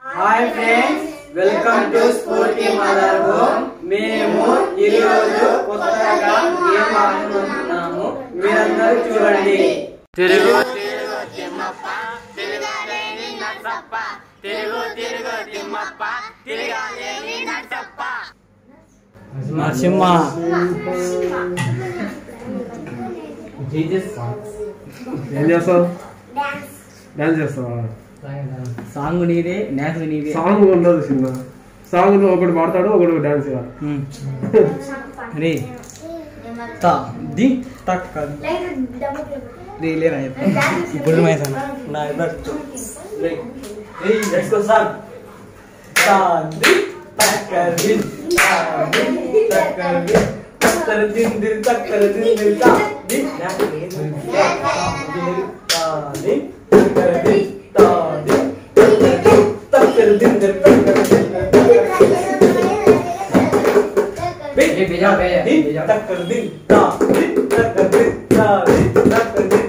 Hi friends welcome to Spoorthi mother home మేము ఈరోజు కొత్తగా గేమ్ ఆడుతున్నాము మీరందరూ చూడండి తిరుగు తిరుగు తిమ్మప్ప తిరగాలేని నట్టప్ప తిరుగు తిరుగు తిమ్మప్ప తిరగాలేని నట్టప్ప నరసింహ ఏం చేస్తావు డాన్స్ చేస్తావా సాంగ్ నీదే డాన్స్ నీదే సాంగ్ ఉండదు సినిమా సాంగ్ ఒకటి పాడతాడు ఒకటి డాన్స్ ఉమ్. రే తా ది తక్క రే లేరా చెప్పు. ఇప్పుడు మైసాను నా ఇద్దరు రే రే లెట్స్ గో సాంగ్ తా ది తక్క ది తా ది తక్క ది తక్కర దిన్ దిన్ తక్కర దిన్ దిన్ తా ది నా తా ది తక్కర ది తా ది తక్కర దిన్ దిన్ తక్కర దిన్ దిన్ దిన్ తక్కర దిన్ తా ది తక్కర దిన్ తా ది తక్కర దిన్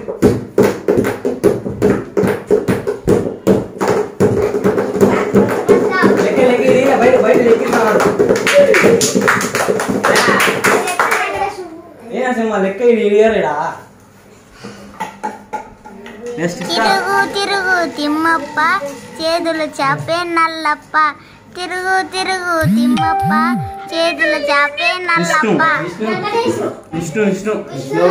లెక్క లెక్క ఇది బయట బయట లెక్కిస్తున్నాడు ఏ అసలు లెక్క ఇది ఇయ్యలేడా నెక్స్ట్ తిరుగు తిరుగు తిమ్మప్ప చేతులు చాపే నల్లప్ప తిరుగు తిరుగు తిమ్మప్ప చేతులు చాపే విష్ణు నల్లప్ప విష్ణు విష్ణు విష్ణు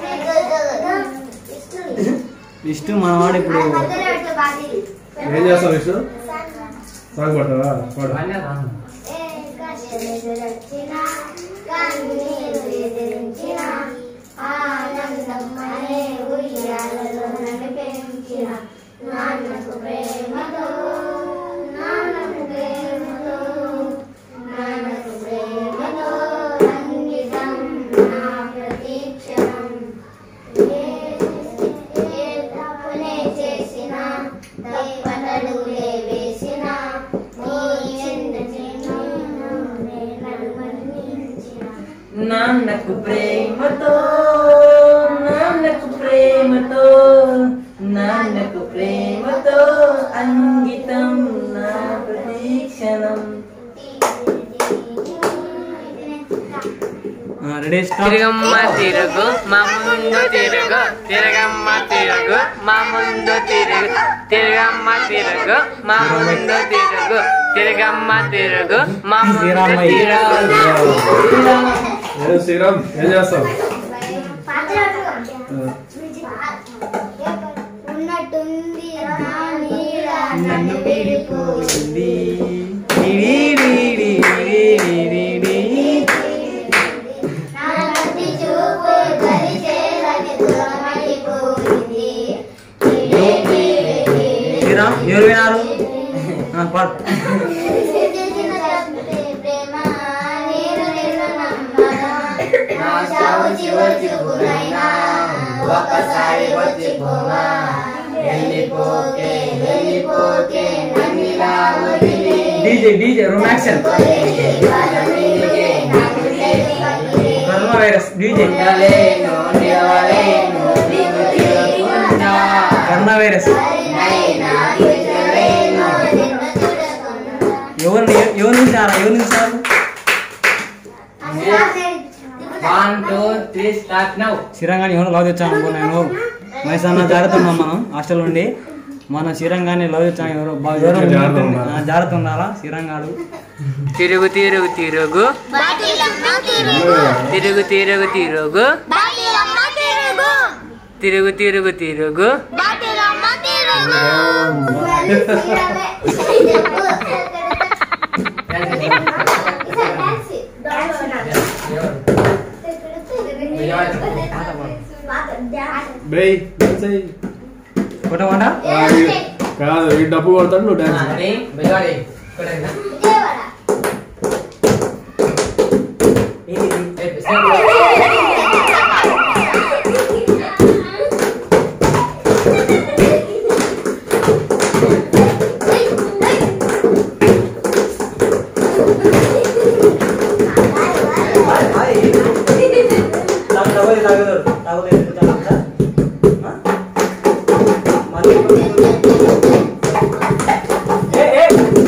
విష్ణు మనవాడు ఇప్పుడు ఏం చేస్తావు విష్ణు సాంగ్ పాడతావా పాడు నాన్నకు ప్రేమతో నాన్నకు ప్రేమతో నాన్నకు ప్రేమతో అంకితం నా ప్రతీక్షణం ఏ ఏ తప్పునే చేసినా తప్పనడుగులే వేసినా నీ చెంత చిన్నే నడుమన్నించిన నాన్నకు ప్రేమతో నాన్నకు ప్రేమతో నాన్నకు ప్రేమతో అంగితం నా ప్రతీక్షణం రెడీ తిరగమ్మ తిరుగు మా ముందు తిరుగు తిరగమ్మ తిరుగు మా ముందు తిరుగు తిరగమ్మ తిరుగు మా ముందు తిరుగు తిరగమ్మ తిరుగు మా ముందు తిరుగు ఏ శ్రీరామ్ ఏం చేస్తావు ఉన్నట్టుంది నా నీడ నన్ను వీడిపోయింది డీ డీ డీ డీ డీ డీ డీ. నా కంటి చూపు దరి చేరని దూరమైపోయింది శ్రీరామ్ ఎవరు వినారు ఆ, పాడు చేసిన తప్పే ప్రేమ నేను నిన్ను నమ్మనా నా చావు చివరి చూపునైనా ఒక్కసారి వచ్చిపోమా వెళ్ళిపోకే వెళ్ళిపోకే నన్నిలా వదిలి డీజే డీజే రొమాక్షన్ కరోనా వైరస్ డీజే ఉండలేను నిలవలేను నిన్ను తిరగకుండా కరోనా వైరస్ ఎవరు ఎవరు నిలిచారా ఎవరు నిలిచారు one two three start now శ్రీరంగాన్ని ఎవరు లవ్ తెచ్చాను అనుకో నేను మైసన్న జాగ్రత్త ఉన్నాం మనం హాస్టల్ ఉండి మన శ్రీరంగాన్ని లవ్ తెచ్చాను ఎవరు బాగా ఎవరు జాగ్రత్త ఉండాలి. ఆ, జాగ్రత్త ఉండాలా శ్రీరంగాడు తిరుగు తిరుగు తిరుగు బాటిలమ్మ తిరుగు తిరుగు తిరుగు తిరుగు బాటిలమ్మ తిరుగు తిరుగు తిరుగు తిరుగు బాటిలమ్మ తిరుగు బేయ్ డాన్స్ అయ్యి కొట్టమంట ఆ, ఈ- కాదు ఈ డబ్బు కొడతాడు నువ్వు డాన్స్ చెయ్యి. తాగుతాడు తాగుతాడు తాగుతాడు మరి ఏ ఏ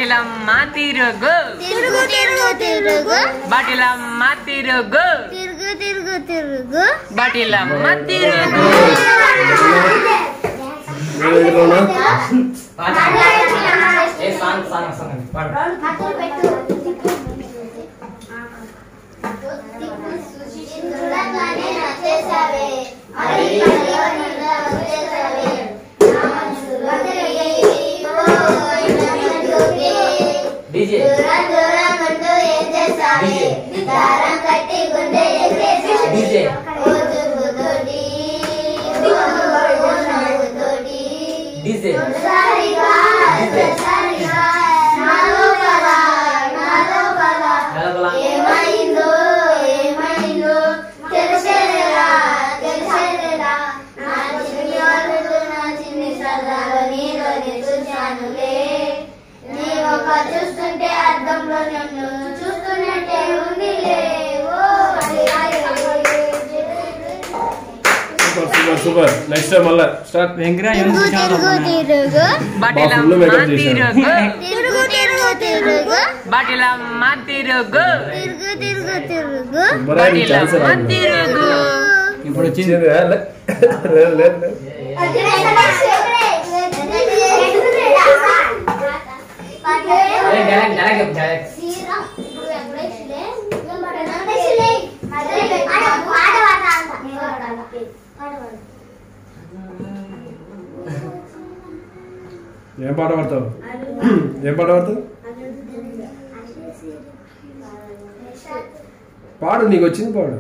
బాటిలమ్మ తిరుగు తిరుగు తిరుగు తిరుగు బాటిలమ్మ తిరుగు తిరుగు తిరుగు తిరుగు బాటిలమ్మ తిరుగు నేను ఎదురు ఉన్నా? ఏ సాంగ్ సాంగ్ సాంగ్ పాడు చూడంగానే నచ్చేసావే మరి వచ్చేసావే డీజే దూరం దూరం ఉంటూ ఏం చేసావే దారం కట్టి గుండె ఎగరేసావే డీజే ఓ దుర్గుతోటి, ఓ నవ్వుతోటి, డీజే ఒక్కసారిగా, ఒక్కసారిగా, నాలో పద, నాలో పద. హలో ఏమైందో ఏమైందో తెలిసేదేలా తెలిసేదేలా నా చిన్ని అడుగు నా చిన్ని సరదాలో నీలోనే చూశానులే నీ ఒక చూస్తుంటే అద్దంలో నన్ను చూస్తున్నట్టే ఉందిలే ఓ అరే, అరే, అరే. Super super super next time మళ్ళా స్టార్ట్ వెంకరా తిరుగు తిరుగు తిరుగు బాటిలమ్మ makeup చేశారు. తిరుగు తిరుగు తిరుగు తిరుగు బాటిలమ్మ తిరుగు తిరుగు తిరుగు తిరుగు బరాయి ఛాన్స్ బాటిలమ్మ రాదు తిరుగు ఇప్పుడు వచ్చింది వచ్చింది లే- లేదు లేదు లేదు డైరెక్ట్ డైరెక్ట్ డైరెక్ట్ ఏం పాట పాడతావు ఏం పాట పాడతావు పాడు నీకు వచ్చింది పాడు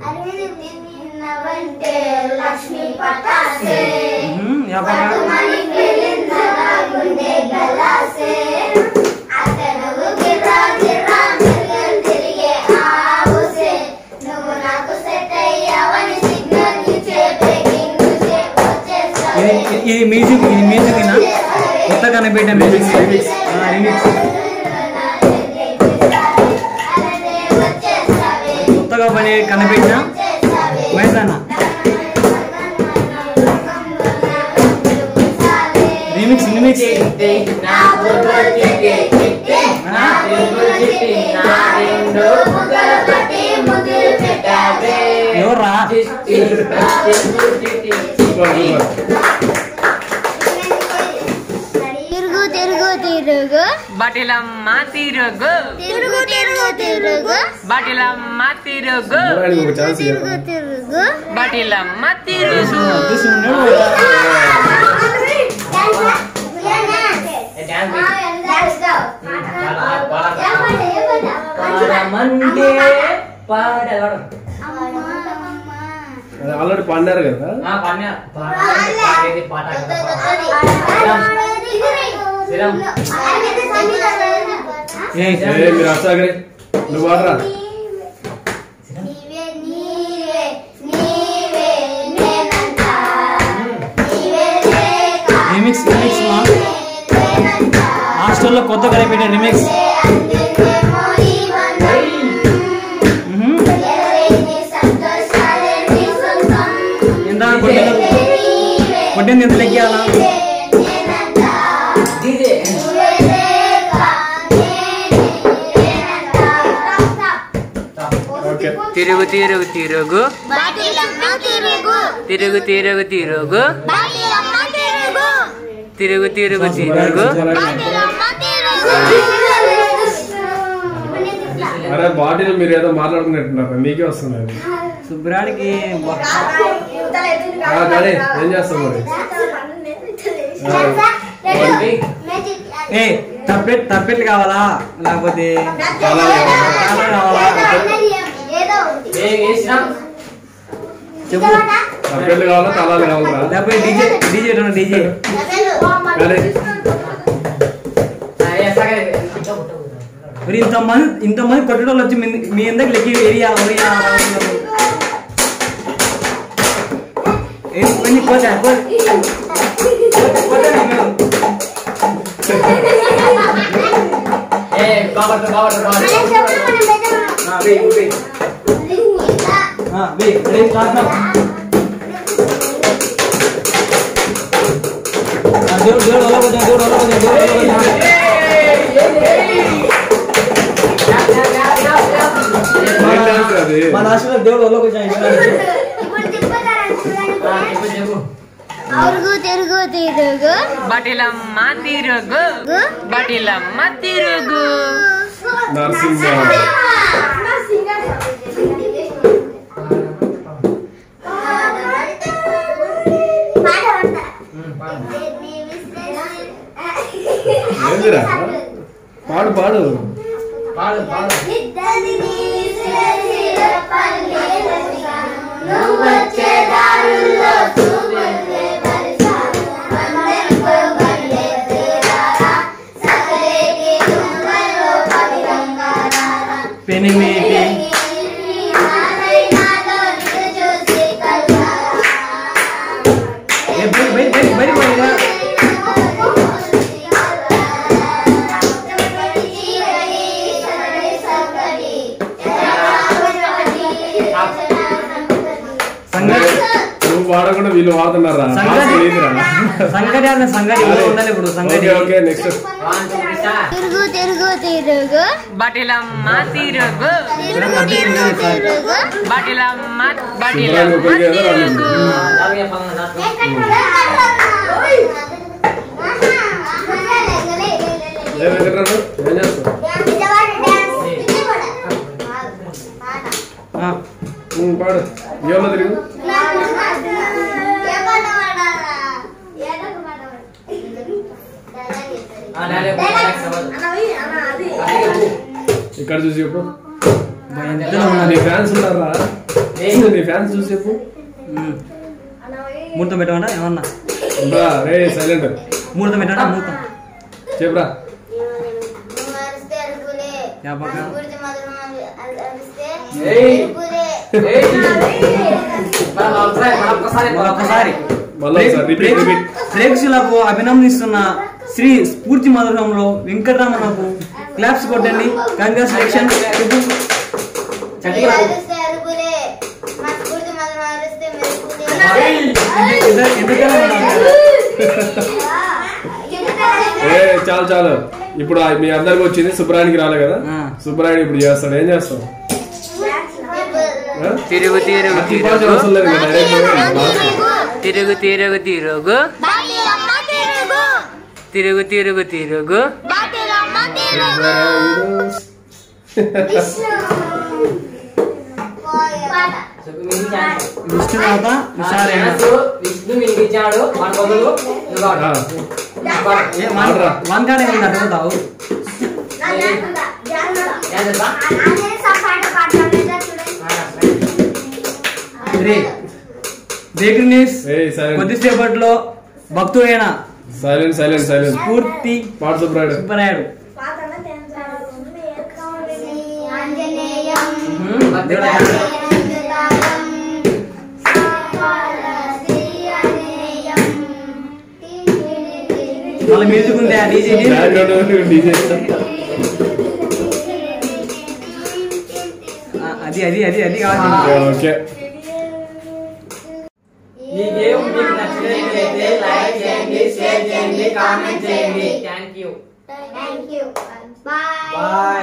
లక్ష్మీ పటాసే మ్మ్, యా పాట మని పెళ్ళిందగా గుండె గలాసే అతను గిర్రా గిర్రా మిలియన్ తిరిగే ఆవుసే నువ్వు నాకు సెట్ అయ్యావని సిగ్నల్ ఇచ్చే బ్రేకింగ్ ఇచ్చే వచ్చేసావే ఇది ఇది మ్యూజిక్ ఇది మ్యూజిక్ నా కొత్త కనిపెట్టిన మ్యూజిక్ రీమిక్స్ కొత్తగా పని కనిపెట్టిన మహేష్ అన్న రీమిక్స్ రీమిక్స్ నా బుర్ర చిట్టి చిట్టి నా బుర్ర చిట్టి నా రెండు బుగ్గల పట్టి ముద్దులు పెట్టావే ఎవర్రా చిట్టి నా బుర్ర చిట్టి సూపర్ సూపర్ తిరుగు తిరుగు తిరుగు బాటిలమ్మ తిరుగు తిరుగు తిరుగు తిరుగు బాటిలమ్మ తిరుగు బరాయికి ఒక ఛాన్స్ తిరుగు ఇవ్వాలి తిరుగు బాటిలమ్మ తిరుగు అదృశ్యం ఉన్నాడు పాడమంటే పాడ అది ఆల్రెడీ పాడినారు కదా పాడినా పాడేది పాట ఏ ఏ మీరు అష్టాగరే నువ్వు పాడరా నీవే నీవే నీవే నేనంట నీవే లేక రీమిక్స్ రీమిక్స్ మా నేనంట హాస్టల్లో కొత్త కనిపెట్టిన రీమిక్స్ అందుకేమో ఈ బంధం ఎవరైతే సంతోషాలే నీ సొంతం ఎంత కొట్టింది నీవే కొట్టింది ఎంత లెక్కేయాలా నేనంట డీజే నువ్వే లేక నేనే నేనంట ఓకే తిరుగు తిరుగు తిరుగు బాటిలమ్మ తిరుగు తిరుగు తిరుగు తిరుగు బాటిలమ్మ తిరుగు తిరుగు తిరుగు తిరుగు బాటిలమ్మ తిరుగు అరే బాటిల్ మీరు ఏదో మాట్లాడుకున్నట్టున్నారు మీకే వస్తుంది అది సుబ్రాడికి ఆ, డాడీ ఏం చేస్తాం మరి ఏ తప్పెట్ తప్పెట్లు కావాలా లేకపోతే చాలా కావాలా ఏదో ఉంది చెప్పు అభ్యర్థులు కావాలా తలాలు కావాలా లేకపోతే డీజే డీజే డీజే అరే మరి ఇంతమంది ఇంతమంది కొట్టడం వచ్చి మీ- మీ అందరికి లెక్కి ఏరియా ఏరియా కోచా దేవుడు దేవుడు వల్ల కొంచెం దేవుడు వల్ల కొంచెం దేవుడు వల్ల కొంచెం ఏం డాన్స్ అది మన ఆశీర్వాద దేవుడు ఒళ్ళో కొంచెం ఇచ్చినాడు ఇప్పుడు తిప్పుతారని చూడండి చెప్పు చెప్పు అవురుగు తిరుగు తిరుగు బటిలమ్మ తిరుగు బటిలమ్మ తిరుగు నరసింహ ఏందిరా పాడు పాడు పాడు పాడు నువ్వు వచ్చే దారుల్లో చూపులే పరిసాలు అందరికీ బండే తీరారా సకలేకి దుంగలో పవిరంగారా పెనిమిటి ఏ బయట బయట బయట బయట పోయిరా సంగతి నువ్వు పాడకుండా వీళ్ళు వాడుతున్నారా సంగతి లేదురా సంగతి అన్న సంగతి ఎవరో ఉండాలి ఇప్పుడు సంగతి ఓకే ఓకే నెక్స్ట్ తిరుగు తిరుగు తిరుగు బటిలమ్మ తిరుగు తిరుగు తిరుగు తిరుగు బటిలమ్మ శుభ్రంగా బటిలమ్మ ఉపయోగించాలి రా తిరుగు ఏ వెంకటరావు ఏం చేస్తావు ఆ, ఉమ్, పాడు ఏమన్నా తిరిగి ఇక్కడ చూసి చెప్పు భయంకరంగా ఉన్నది. నీ ఫ్యాన్స్ ఉన్నారా నీ ఫ్యాన్స్ చూసి చెప్పు ఉమ్. ముహూర్తం పెట్టమన్నా ఏమన్నా ఉందా రే సైలెంట్ ముహూర్తం పెట్టమన్నా ముహూర్తం చెప్పురా జ్ఞాపకం. మరొకసారి మళ్ళీ ఒకసారి రిపీట్ రిపీట్ ప్రేక్షకులకు అభినందిస్తున్న శ్రీ స్ఫూర్తి మధురంలో వెంకటరామన్నకు క్లాప్స్ కొట్టండి కంగ్రాచులేషన్ ఎందుకలా ఉన్నారు? ఏ చాలు చాలు ఇప్పుడు ఆ- మీ అందరికి వచ్చింది సుబ్రానికి రాలే కదా ఆ. సుబ్రాయుడు ఇప్పుడు చేస్తాడు ఏం చేస్తావు ఆ? తిరుగు తిరుగు అది ఇవ్వాల్సిన తిరుగు అవసరం లేదు కదా డైరెక్ట్ లాస్ట్. తిరుగు తిరుగు తిరుగు తిరుగు తిరుగు తిరుగు విష్ణుమాత విశారైన విష్ణు వినిపించాడు మన బదులు నువ్వు ఆ, పాడు. ఏ వన్ వన్ కాడ ఏమన్నా అడుగుతావు ఏం తెలుసా? రే బేకరీ న్యూస్ ఏయ్ సైలెంట్ కొద్దిసేపట్లో భక్తుడైన సైలెంట్ సైలెంట్ సైలెంట్ స్ఫూర్తి పాడు సుబ్రాయుడు సుబ్బరాయుడు ఆంజనేయం ఉమ్, దేవుడా. మళ్ళీ మ్యూజిక్ ఉంది ఆ డీజే బ్యాక్గ్రౌండ్ డీజే అది అది అది అది కావాలి ఓకే ఈ గేమ్ మీకు నచ్చినట్లయితే లైక్ చేయండి షేర్ చేయండి కామెంట్ చేయండి thank you Thank you. Bye. Bye